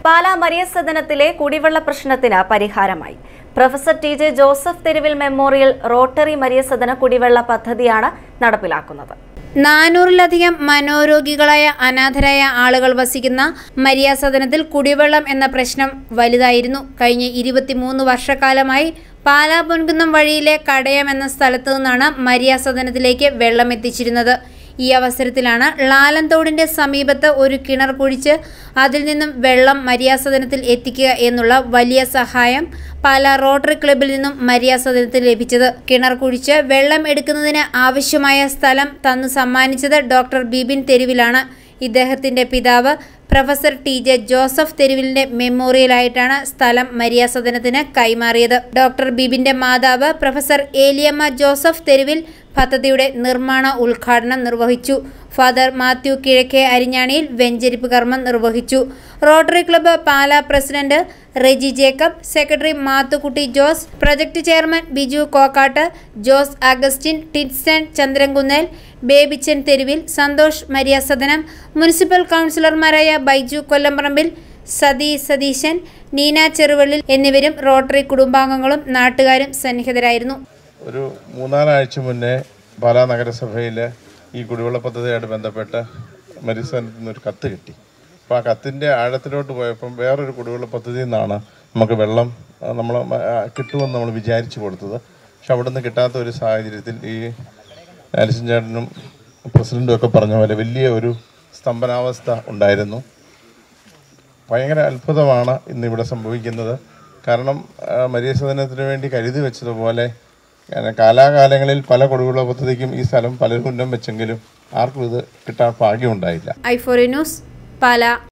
Pala Maria സദനത്തിലെ കുടിവെള്ള പ്രശ്നത്തിന് പരിഹാരമായി professor T J Joseph Theruvil memorial Rotary Maria Sadana കുടിവെള്ള പദ്ധതിയാണ് നടപ്പിലാക്കുന്നത് നാനൂറിലധികം മനോരോഗികളായ അനാഥരായ ആളുകൾ വസിക്കുന്ന മരിയ സദനത്തിൽ കുടിവെള്ളം എന്ന പ്രശ്നം വലുതായിരുന്നു കഴിഞ്ഞ ഇരുപത്തിമൂന്ന് വർഷക്കാലമായി പാലാ പൊൻകുന്നം വഴിയിലെ കടയം എന്ന സ്ഥലത്തു നിന്നാണ് മരിയ സദനത്തിലേക്ക് വെള്ളം എത്തിച്ചിരുന്നത് ഈ അവസരത്തിലാണ് ലാലന്തോടിന്റെ സമീപത്ത് ഒരു കിണർ കുഴിച്ച് അതിൽ നിന്നും വെള്ളം മരിയാസദനത്തിൽ എത്തിക്കുക എന്നുള്ള വലിയ സഹായം പാലാ റോട്ടറി ക്ലബിൽ നിന്നും മരിയാസദനത്തിൽ ലഭിച്ചത് കിണർ കുഴിച്ച് വെള്ളം എടുക്കുന്നതിന് ആവശ്യമായ സ്ഥലം തന്നു സമ്മാനിച്ചത് ഡോക്ടർ ബിബിൻ തെരുവിലാണ് ഇദ്ദേഹത്തിന്റെ പിതാവ് പ്രൊഫസർ ടി ജെ ജോസഫ് തെരുവിലിന്റെ മെമ്മോറിയലായിട്ടാണ് സ്ഥലം മരിയാസദനത്തിന് കൈമാറിയത് ഡോക്ടർ ബിബിന്റെ മാതാവ് പ്രൊഫസർ ഏലിയമ്മ ജോസഫ് തെരുവിൽ പദ്ധതിയുടെ നിർമ്മാണ ഉദ്ഘാടനം നിർവഹിച്ചു ഫാദർ മാത്യു കിഴക്കേ അരിഞ്ഞാണിയിൽ വെഞ്ചരിപ്പ് കർമ്മം നിർവഹിച്ചു Rotary club Pala president Reji Jacob secretary Mathukutty Jose project chairman Biju Kokkat Jose Augustine Tinson Chandrankunnel Babychan Theruvil Santhosh മരിയാസദനം municipal കൗൺസിലർമാരായ ബൈജു കൊല്ലംപറമ്പിൽ സതി സതീശൻ നീന ചെറുവള്ളിൽ എന്നിവരും റോട്ടറി കുടുംബാംഗങ്ങളും നാട്ടുകാരും സന്നിഹിതരായിരുന്നു ഒരു മൂന്നാലാഴ്ച മുന്നേ പാലാ നഗരസഭയിൽ ഈ കുടിവെള്ള പദ്ധതിയായിട്ട് ബന്ധപ്പെട്ട് മരിസ്ഥാനത്ത് നിന്ന് ഒരു കത്ത് കിട്ടി അപ്പോൾ ആ കത്തിൻ്റെ ആഴത്തിലോട്ട് പോയപ്പം വേറൊരു കുടിവെള്ള പദ്ധതിയിൽ നിന്നാണ് നമുക്ക് വെള്ളം നമ്മൾ കിട്ടുമെന്ന് നമ്മൾ വിചാരിച്ചു കൊടുത്തത് പക്ഷെ അവിടെ നിന്ന് കിട്ടാത്ത ഒരു സാഹചര്യത്തിൽ ഈ ആലിസൻ ചേട്ടനും പ്രസിഡൻറ്റും ഒക്കെ പറഞ്ഞ പോലെ വലിയ ഒരു സ്തംഭനാവസ്ഥ ഉണ്ടായിരുന്നു ഭയങ്കര അത്ഭുതമാണ് ഇന്നിവിടെ സംഭവിക്കുന്നത് കാരണം ആ, മരിയ സദനത്തിന് വേണ്ടി കരുതി വെച്ചതുപോലെ ആ, കാലാകാലങ്ങളിൽ പല കുടിവെള്ള പദ്ധതിക്കും ഈ സ്ഥലം പലരും ഉന്നം വെച്ചെങ്കിലും ആർക്കും ഇത് കിട്ടാൻ ഭാഗ്യമുണ്ടായില്ല ഐഫോറി ന്യൂസ് പാല